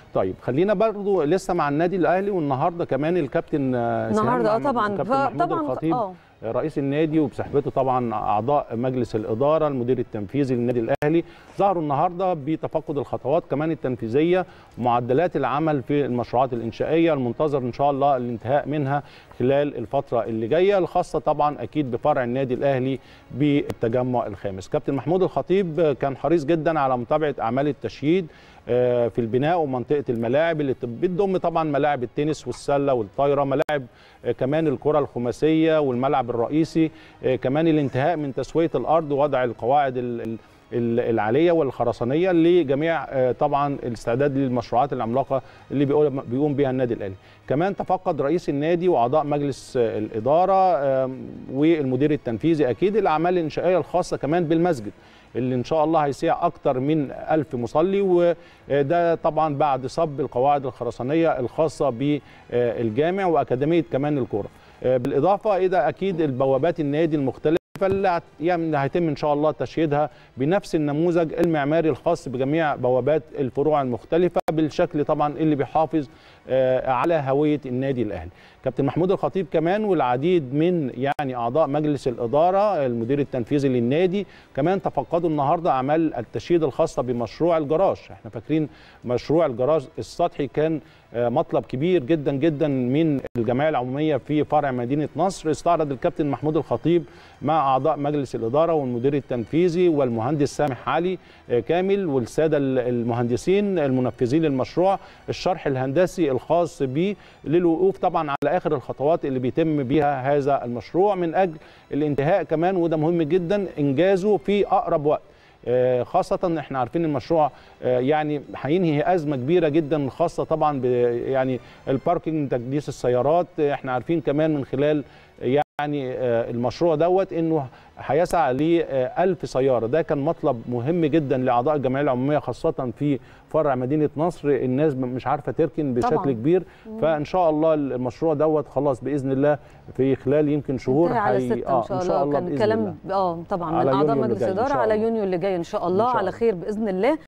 طيب خلينا برضو لسه مع النادي الاهلي والنهارده كمان الكابتن النهارده اه طبعا طبعا الخطيب اه رئيس النادي وبصحبته طبعا اعضاء مجلس الاداره المدير التنفيذي للنادي الاهلي ظهروا النهارده بتفقد الخطوات كمان التنفيذيه ومعدلات العمل في المشروعات الانشائيه المنتظر ان شاء الله الانتهاء منها خلال الفتره اللي جايه الخاصه طبعا اكيد بفرع النادي الاهلي بالتجمع الخامس كابتن محمود الخطيب كان حريص جدا على متابعه اعمال التشييد في البناء ومنطقه الملاعب اللي بتضم طبعا ملاعب التنس والسله والطايره ملاعب كمان الكره الخماسيه والملعب الرئيسي كمان الانتهاء من تسويه الارض ووضع القواعد العاليه والخرسانيه لجميع طبعا الاستعداد للمشروعات العملاقه اللي بيقوم بها النادي الاهلي كمان تفقد رئيس النادي واعضاء مجلس الاداره والمدير التنفيذي اكيد الاعمال الانشائيه الخاصه كمان بالمسجد اللي ان شاء الله هيسيع اكتر من ألف مصلي وده طبعا بعد صب القواعد الخرسانيه الخاصه بالجامع واكاديميه كمان الكوره بالاضافه الى اكيد البوابات النادي المختلفه فاللي يعني هيتم ان شاء الله تشييدها بنفس النموذج المعماري الخاص بجميع بوابات الفروع المختلفه بالشكل طبعا اللي بيحافظ على هويه النادي الاهلي. كابتن محمود الخطيب كمان والعديد من يعني اعضاء مجلس الاداره المدير التنفيذي للنادي كمان تفقدوا النهارده اعمال التشييد الخاصه بمشروع الجراج، احنا فاكرين مشروع الجراج السطحي كان مطلب كبير جدا جدا من الجمعيه العموميه في فرع مدينه نصر استعرض الكابتن محمود الخطيب مع اعضاء مجلس الاداره والمدير التنفيذي والمهندس سامح علي كامل والساده المهندسين المنفذين للمشروع الشرح الهندسي الخاص به للوقوف طبعا على اخر الخطوات اللي بيتم بيها هذا المشروع من اجل الانتهاء كمان وده مهم جدا انجازه في اقرب وقت خاصة احنا عارفين المشروع يعني هينهي أزمة كبيرة جدا خاصة طبعا ب يعني الباركينج تكديس السيارات احنا عارفين كمان من خلال يعني المشروع دوت انه هيسعى ل 1000 سياره ده كان مطلب مهم جدا لاعضاء الجمعيه العموميه خاصه في فرع مدينه نصر الناس مش عارفه تركن بشكل طبعا. كبير فان شاء الله المشروع دوت خلاص باذن الله في خلال يمكن شهور على آه ان شاء الله كان كلام اه طبعا من اعضاء مجلس الاداره على يونيو اللي جاي ان شاء الله, إن شاء الله. على خير باذن الله